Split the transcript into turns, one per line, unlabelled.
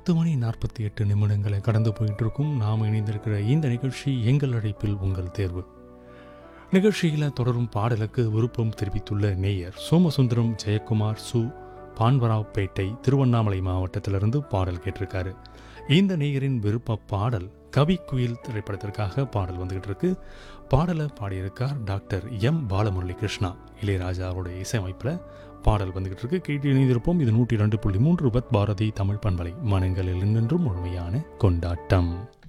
பத்து மணி நாற்பத்தி எட்டு நிமிடங்களை கடந்து போயிட்டு இருக்கும் நாம் இணைந்திருக்கிற இந்த நிகழ்ச்சி எங்கள் அழைப்பில் உங்கள் தேர்வு நிகழ்ச்சியில் தொடரும் பாடலுக்கு விருப்பம் தெரிவித்துள்ள நேயர் சோமசுந்தரம் ஜெயக்குமார் சு பான்வராவ்பேட்டை திருவண்ணாமலை மாவட்டத்திலிருந்து பாடல் கேட்டிருக்காரு இந்த நேயரின் விருப்ப பாடல் கவி குயில் திரைப்படத்திற்காக பாடல் வந்துகிட்டு இருக்கு பாடலை பாடியிருக்கார் டாக்டர் எம் பாலமுரளி கிருஷ்ணா இளையராஜா அவருடைய இசையமைப்பில் பாடல் வந்துகிட்டு இருக்கு கேட்டு இணைந்திருப்போம் இது நூற்றி ரெண்டு புள்ளி மூன்று பத் பாரதி தமிழ் பண்பலை மனங்களில் நின்றும் முழுமையான கொண்டாட்டம்